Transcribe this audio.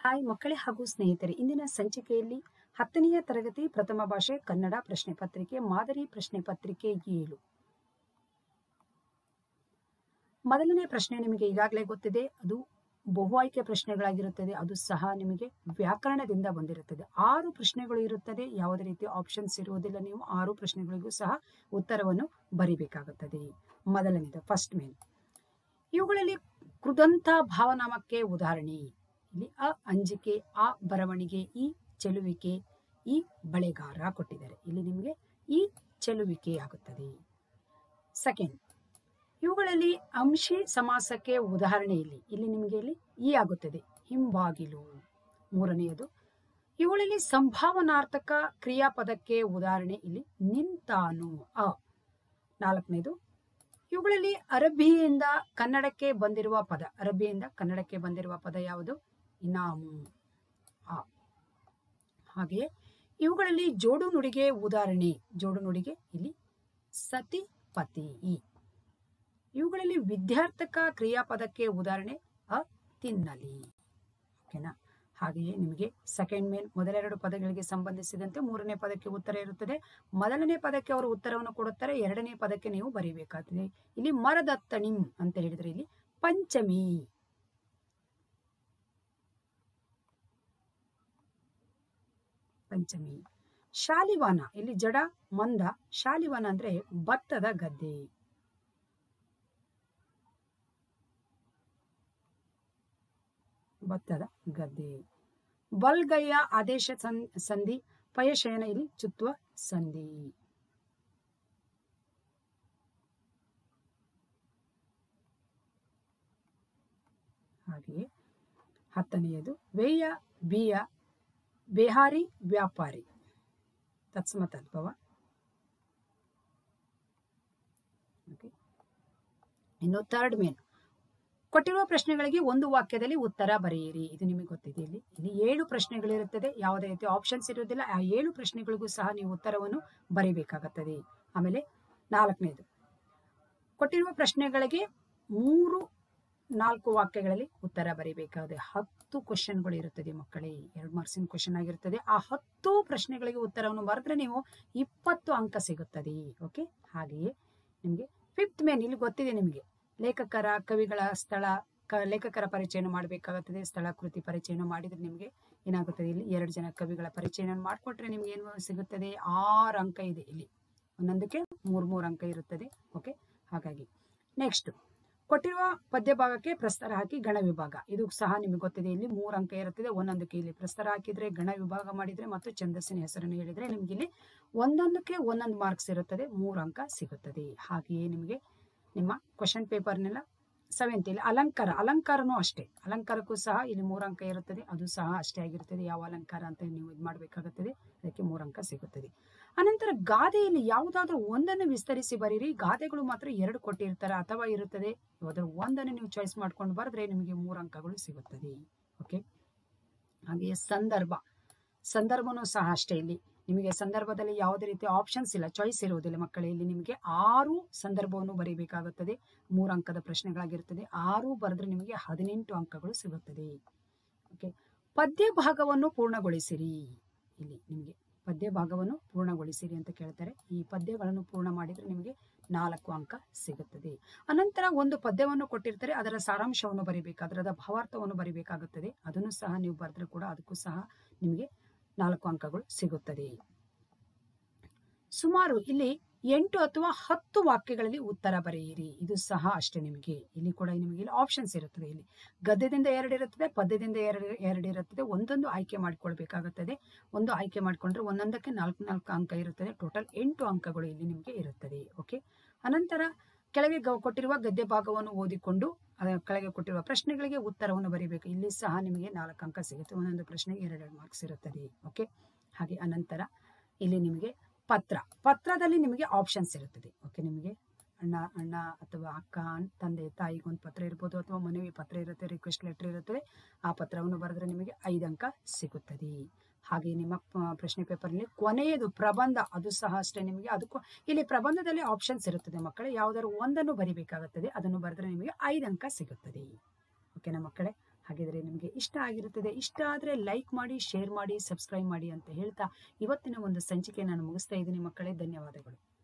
hi ಮಕ್ಕಳೇ ಹಾಗೂ ಸ್ನೇಹಿತರೆ ಇಂದಿನ ಸಂಚಿಕೆಯಲ್ಲಿ ಹತ್ತನೆಯ ತರಗತಿ ಪ್ರಥಮ ಭಾಷೆ ಕನ್ನಡ ಪ್ರಶ್ನೆ ಪತ್ರಿಕೆ ಮಾದರಿ ಪ್ರಶ್ನೆ ಪತ್ರಿಕೆ ಏಳು ಮೊದಲನೇ ಪ್ರಶ್ನೆ ನಿಮಗೆ ಈಗಾಗಲೇ ಗೊತ್ತಿದೆ ಅದು ಬಹು ಆಯ್ಕೆ ಪ್ರಶ್ನೆಗಳಾಗಿರುತ್ತದೆ ಅದು ಸಹ ನಿಮಗೆ ವ್ಯಾಕರಣದಿಂದ ಬಂದಿರುತ್ತದೆ ಆರು ಪ್ರಶ್ನೆಗಳು ಇರುತ್ತದೆ ಯಾವುದೇ ರೀತಿ ಆಪ್ಷನ್ಸ್ ಇರುವುದಿಲ್ಲ ನೀವು ಆರು ಪ್ರಶ್ನೆಗಳಿಗೂ ಸಹ ಉತ್ತರವನ್ನು ಬರಿಬೇಕಾಗುತ್ತದೆ ಮೊದಲನೇದು ಫಸ್ಟ್ ಮೇನ್ ಇವುಗಳಲ್ಲಿ ಕೃದಂತ ಭಾವನಾಮಕ್ಕೆ ಉದಾಹರಣೆ ಇಲ್ಲಿ ಅ ಅಂಜಿಕೆ ಆ ಬರವಣಿಗೆ ಈ ಚೆಲುವಿಕೆ ಈ ಬಳೆಗಾರ ಕೊಟ್ಟಿದ್ದಾರೆ ಇಲ್ಲಿ ನಿಮಗೆ ಈ ಚೆಲುವಿಕೆ ಆಗುತ್ತದೆ ಸೆಕೆಂಡ್ ಇವುಗಳಲ್ಲಿ ಅಂಶಿ ಸಮಾಸಕ್ಕೆ ಉದಾಹರಣೆ ಇಲ್ಲಿ ಇಲ್ಲಿ ನಿಮಗೆ ಇಲ್ಲಿ ಈ ಆಗುತ್ತದೆ ಹಿಂಬಾಗಿಲು ಮೂರನೆಯದು ಇವುಗಳಲ್ಲಿ ಸಂಭಾವನಾರ್ಥಕ ಕ್ರಿಯಾಪದಕ್ಕೆ ಉದಾಹರಣೆ ಇಲ್ಲಿ ನಿಂತಾನು ಅ ನಾಲ್ಕನೇದು ಇವುಗಳಲ್ಲಿ ಅರಬ್ಬಿಯಿಂದ ಕನ್ನಡಕ್ಕೆ ಬಂದಿರುವ ಪದ ಅರಬ್ಬಿಯಿಂದ ಕನ್ನಡಕ್ಕೆ ಬಂದಿರುವ ಪದ ಯಾವುದು ಇನಾಮು ಆ ಹಾಗೆಯೇ ಇವುಗಳಲ್ಲಿ ಜೋಡು ನುಡಿಗೆ ಉದಾಹರಣೆ ಜೋಡು ನುಡಿಗೆ ಇಲ್ಲಿ ಸತಿ ಪತಿ ಈ ಇವುಗಳಲ್ಲಿ ವಿದ್ಯಾರ್ಥಕ ಕ್ರಿಯಾಪದಕ್ಕೆ ಉದಾಹರಣೆ ಅ ತಿನ್ನಲಿ ಓಕೆನಾ ಹಾಗೆಯೇ ನಿಮಗೆ ಸೆಕೆಂಡ್ ಮೇಲ್ ಮೊದಲೆರಡು ಪದಗಳಿಗೆ ಸಂಬಂಧಿಸಿದಂತೆ ಮೂರನೇ ಪದಕ್ಕೆ ಉತ್ತರ ಇರುತ್ತದೆ ಮೊದಲನೇ ಪದಕ್ಕೆ ಅವರು ಉತ್ತರವನ್ನು ಕೊಡುತ್ತಾರೆ ಎರಡನೇ ಪದಕ್ಕೆ ನೀವು ಬರೀಬೇಕಾಗ್ತದೆ ಇಲ್ಲಿ ಮರದತ್ತಣಿಂ ಅಂತ ಹೇಳಿದ್ರೆ ಇಲ್ಲಿ ಪಂಚಮಿ ಪಂಚಮಿ ಶಾಲಿವಾನ ಇಲ್ಲಿ ಜಡ ಮಂದ ಶಾಲಿವಾನ ಅಂದ್ರೆ ಭತ್ತದ ಗದ್ದೆ ಭತ್ತದ ಗದ್ದೆ ಬಲ್ಗಯ್ಯ ಆದೇಶ ಸಂಧಿ ಪಯಶಯನ ಇಲ್ಲಿ ಚುತ್ವ ಸಂಧಿ ಹಾಗೆಯೇ ಹತ್ತನೆಯದು ವೇಯ ಬಿಯ ಬೇಹಾರಿ ವ್ಯಾಪಾರಿ ತತ್ಸಮ ತದ್ಭವ ಇನ್ನು ಥರ್ಡ್ ಮೇನ್ ಕೊಟ್ಟಿರುವ ಪ್ರಶ್ನೆಗಳಿಗೆ ಒಂದು ವಾಕ್ಯದಲ್ಲಿ ಉತ್ತರ ಬರೆಯಿರಿ ಇದು ನಿಮಗೆ ಗೊತ್ತಿದೆ ಇಲ್ಲಿ ಇಲ್ಲಿ ಏಳು ಪ್ರಶ್ನೆಗಳಿರುತ್ತದೆ ಯಾವುದೇ ರೀತಿ ಆಪ್ಷನ್ಸ್ ಇರುವುದಿಲ್ಲ ಆ ಏಳು ಪ್ರಶ್ನೆಗಳಿಗೂ ಸಹ ನೀವು ಉತ್ತರವನ್ನು ಬರೀಬೇಕಾಗುತ್ತದೆ ಆಮೇಲೆ ನಾಲ್ಕನೇದು ಕೊಟ್ಟಿರುವ ಪ್ರಶ್ನೆಗಳಿಗೆ ಮೂರು ನಾಲ್ಕು ವಾಕ್ಯಗಳಲ್ಲಿ ಉತ್ತರ ಬರೀಬೇಕಾಗಿದೆ ಹತ್ತು ಕ್ವಶನ್ಗಳು ಇರುತ್ತದೆ ಮಕ್ಕಳೇ ಎರಡು ಮಾರ್ಕ್ಸಿನ ಕ್ವಶನ್ ಆಗಿರುತ್ತದೆ ಆ ಹತ್ತು ಪ್ರಶ್ನೆಗಳಿಗೆ ಉತ್ತರವನ್ನು ಬರೆದ್ರೆ ನೀವು ಇಪ್ಪತ್ತು ಅಂಕ ಸಿಗುತ್ತದೆ ಓಕೆ ಹಾಗೆಯೇ ನಿಮಗೆ ಫಿಫ್ತ್ ಮೇನ್ ಇಲ್ಲಿ ಗೊತ್ತಿದೆ ನಿಮಗೆ ಲೇಖಕರ ಕವಿಗಳ ಸ್ಥಳ ಕ ಲೇಖಕರ ಪರಿಚಯನ ಮಾಡಬೇಕಾಗುತ್ತದೆ ಸ್ಥಳ ಕೃತಿ ಪರಿಚಯನ ಮಾಡಿದ್ರೆ ನಿಮಗೆ ಏನಾಗುತ್ತದೆ ಇಲ್ಲಿ ಎರಡು ಜನ ಕವಿಗಳ ಪರಿಚಯನ ಮಾಡಿಕೊಟ್ರೆ ನಿಮ್ಗೆ ಏನು ಸಿಗುತ್ತದೆ ಆರು ಅಂಕ ಇದೆ ಇಲ್ಲಿ ಒಂದೊಂದಕ್ಕೆ ಮೂರು ಮೂರು ಅಂಕ ಇರುತ್ತದೆ ಓಕೆ ಹಾಗಾಗಿ ನೆಕ್ಸ್ಟ್ ಕೊಟ್ಟಿರುವ ಪದ್ಯ ಭಾಗಕ್ಕೆ ಪ್ರಸ್ತಾರ ಹಾಕಿ ಗಣ ವಿಭಾಗ ಇದು ಸಹ ನಿಮಗೆ ಗೊತ್ತಿದೆ ಇಲ್ಲಿ ಮೂರು ಅಂಕ ಇರುತ್ತದೆ ಒಂದೊಂದಕ್ಕೆ ಇಲ್ಲಿ ಪ್ರಸ್ತಾರ ಹಾಕಿದ್ರೆ ಗಣ ವಿಭಾಗ ಮಾಡಿದ್ರೆ ಮತ್ತು ಛಂದಸ್ಸಿನ ಹೆಸರನ್ನು ಹೇಳಿದ್ರೆ ನಿಮ್ಗೆ ಇಲ್ಲಿ ಒಂದೊಂದಕ್ಕೆ ಒಂದೊಂದು ಮಾರ್ಕ್ಸ್ ಇರುತ್ತದೆ ಮೂರು ಅಂಕ ಸಿಗುತ್ತದೆ ಹಾಗೆಯೇ ನಿಮಗೆ ನಿಮ್ಮ ಕ್ವಶನ್ ಪೇಪರ್ನೆಲ್ಲ ಸೆವೆಂತ್ ಇಲ್ಲಿ ಅಲಂಕಾರ ಅಲಂಕಾರನೂ ಅಷ್ಟೇ ಅಲಂಕಾರಕ್ಕೂ ಸಹ ಇಲ್ಲಿ ಮೂರು ಅಂಕ ಇರುತ್ತದೆ ಅದು ಸಹ ಅಷ್ಟೇ ಆಗಿರುತ್ತದೆ ಯಾವ ಅಲಂಕಾರ ಅಂತ ನೀವು ಇದು ಮಾಡಬೇಕಾಗುತ್ತದೆ ಅದಕ್ಕೆ ಮೂರು ಅಂಕ ಸಿಗುತ್ತದೆ ಅನಂತರ ಗಾದೆಯಲ್ಲಿ ಯಾವುದಾದ್ರೂ ಒಂದನ್ನು ವಿಸ್ತರಿಸಿ ಬರೀರಿ ಗಾದೆಗಳು ಮಾತ್ರ ಎರಡು ಕೊಟ್ಟಿರ್ತಾರೆ ಅಥವಾ ಇರುತ್ತದೆ ಅದರ ಒಂದನ್ನು ನೀವು ಚಾಯ್ಸ್ ಮಾಡ್ಕೊಂಡು ಬರೆದ್ರೆ ನಿಮಗೆ ಮೂರು ಅಂಕಗಳು ಸಿಗುತ್ತದೆ ಓಕೆ ಹಾಗೆಯೇ ಸಂದರ್ಭ ಸಂದರ್ಭನೂ ಸಹ ಅಷ್ಟೇ ಇಲ್ಲಿ ನಿಮಗೆ ಸಂದರ್ಭದಲ್ಲಿ ಯಾವುದೇ ರೀತಿ ಆಪ್ಷನ್ಸ್ ಇಲ್ಲ ಚಾಯ್ಸ್ ಇರುವುದಿಲ್ಲ ಮಕ್ಕಳೇ ಇಲ್ಲಿ ನಿಮಗೆ ಆರು ಸಂದರ್ಭವನ್ನು ಬರೀಬೇಕಾಗುತ್ತದೆ ಮೂರು ಅಂಕದ ಪ್ರಶ್ನೆಗಳಾಗಿರುತ್ತದೆ ಆರು ಬರೆದ್ರೆ ನಿಮಗೆ ಹದಿನೆಂಟು ಅಂಕಗಳು ಸಿಗುತ್ತದೆ ಓಕೆ ಪದ್ಯ ಭಾಗವನ್ನು ಪೂರ್ಣಗೊಳಿಸಿರಿ ಇಲ್ಲಿ ನಿಮಗೆ ಪದ್ಯ ಭಾಗವನ್ನು ಪೂರ್ಣಗೊಳಿಸಿರಿ ಅಂತ ಕೇಳ್ತಾರೆ ಈ ಪದ್ಯಗಳನ್ನು ಪೂರ್ಣ ಮಾಡಿದ್ರೆ ನಿಮಗೆ ನಾಲ್ಕು ಅಂಕ ಸಿಗುತ್ತದೆ ಅನಂತರ ಒಂದು ಪದ್ಯವನ್ನು ಕೊಟ್ಟಿರ್ತಾರೆ ಅದರ ಸಾರಾಂಶವನ್ನು ಬರಿಬೇಕಾದ್ರೆ ಅದರ ಭಾವಾರ್ಥವನ್ನು ಬರಿಬೇಕಾಗುತ್ತದೆ ಅದನ್ನು ಸಹ ನೀವು ಬರೆದ್ರೆ ಕೂಡ ಅದಕ್ಕೂ ಸಹ ನಿಮಗೆ ನಾಲ್ಕು ಅಂಕಗಳು ಸಿಗುತ್ತದೆ ಸುಮಾರು ಇಲ್ಲಿ ಎಂಟು ಅಥವಾ ಹತ್ತು ವಾಕ್ಯಗಳಲ್ಲಿ ಉತ್ತರ ಬರೆಯಿರಿ ಇದು ಸಹ ಅಷ್ಟೇ ನಿಮಗೆ ಇಲ್ಲಿ ಕೂಡ ನಿಮಗೆ ಇಲ್ಲಿ ಆಪ್ಷನ್ಸ್ ಇರುತ್ತದೆ ಇಲ್ಲಿ ಗದ್ಯದಿಂದ ಎರಡು ಇರುತ್ತದೆ ಪದ್ಯದಿಂದ ಎರಡು ಎರಡು ಇರುತ್ತದೆ ಒಂದೊಂದು ಆಯ್ಕೆ ಮಾಡಿಕೊಳ್ಬೇಕಾಗುತ್ತದೆ ಒಂದು ಆಯ್ಕೆ ಮಾಡಿಕೊಂಡ್ರೆ ಒಂದೊಂದಕ್ಕೆ ನಾಲ್ಕು ನಾಲ್ಕು ಅಂಕ ಇರುತ್ತದೆ ಟೋಟಲ್ ಎಂಟು ಅಂಕಗಳು ಇಲ್ಲಿ ನಿಮಗೆ ಇರುತ್ತದೆ ಓಕೆ ಅನಂತರ ಕೆಳಗೆ ಕೊಟ್ಟಿರುವ ಗದ್ಯ ಭಾಗವನ್ನು ಓದಿಕೊಂಡು ಕೆಳಗೆ ಕೊಟ್ಟಿರುವ ಪ್ರಶ್ನೆಗಳಿಗೆ ಉತ್ತರವನ್ನು ಬರೀಬೇಕು ಇಲ್ಲಿ ಸಹ ನಿಮಗೆ ನಾಲ್ಕು ಅಂಕ ಸಿಗುತ್ತೆ ಒಂದೊಂದು ಪ್ರಶ್ನೆಗೆ ಎರಡೆರಡು ಮಾರ್ಕ್ಸ್ ಇರುತ್ತದೆ ಓಕೆ ಹಾಗೆ ಅನಂತರ ಇಲ್ಲಿ ನಿಮಗೆ ಪತ್ರ ಪತ್ರದಲ್ಲಿ ನಿಮಗೆ ಆಪ್ಷನ್ಸ್ ಇರುತ್ತದೆ ಓಕೆ ನಿಮಗೆ ಅಣ್ಣ ಅಣ್ಣ ಅಥವಾ ಅಕ್ಕ ತಂದೆ ತಾಯಿಗೊಂದು ಪತ್ರ ಇರ್ಬೋದು ಅಥವಾ ಮನವಿ ಪತ್ರ ಇರುತ್ತೆ ರಿಕ್ವೆಸ್ಟ್ ಲೆಟರ್ ಇರುತ್ತದೆ ಆ ಪತ್ರವನ್ನು ಬರೆದ್ರೆ ನಿಮಗೆ ಐದು ಅಂಕ ಸಿಗುತ್ತದೆ ಹಾಗೆ ನಿಮ್ಮ ಪ್ರಶ್ನೆ ಪೇಪರ್ನಲ್ಲಿ ಕೊನೆಯದು ಪ್ರಬಂಧ ಅದು ಸಹ ಅಷ್ಟೇ ನಿಮಗೆ ಅದಕ್ಕೂ ಇಲ್ಲಿ ಪ್ರಬಂಧದಲ್ಲಿ ಆಪ್ಷನ್ಸ್ ಇರುತ್ತದೆ ಮಕ್ಕಳೇ ಯಾವುದಾದ್ರು ಒಂದನ್ನು ಬರಿಬೇಕಾಗುತ್ತದೆ ಅದನ್ನು ಬರೆದ್ರೆ ನಿಮಗೆ ಐದು ಅಂಕ ಸಿಗುತ್ತದೆ ಓಕೆನಾ ಮಕ್ಕಳೇ ಹಾಗಿದ್ರೆ ನಿಮಗೆ ಇಷ್ಟ ಆಗಿರುತ್ತದೆ ಇಷ್ಟ ಆದರೆ ಲೈಕ್ ಮಾಡಿ ಶೇರ್ ಮಾಡಿ ಸಬ್ಸ್ಕ್ರೈಬ್ ಮಾಡಿ ಅಂತ ಹೇಳ್ತಾ ಇವತ್ತಿನ ಒಂದು ಸಂಚಿಕೆ ನಾನು ಮುಗಿಸ್ತಾ ಇದ್ದೀನಿ ಮಕ್ಕಳೇ ಧನ್ಯವಾದಗಳು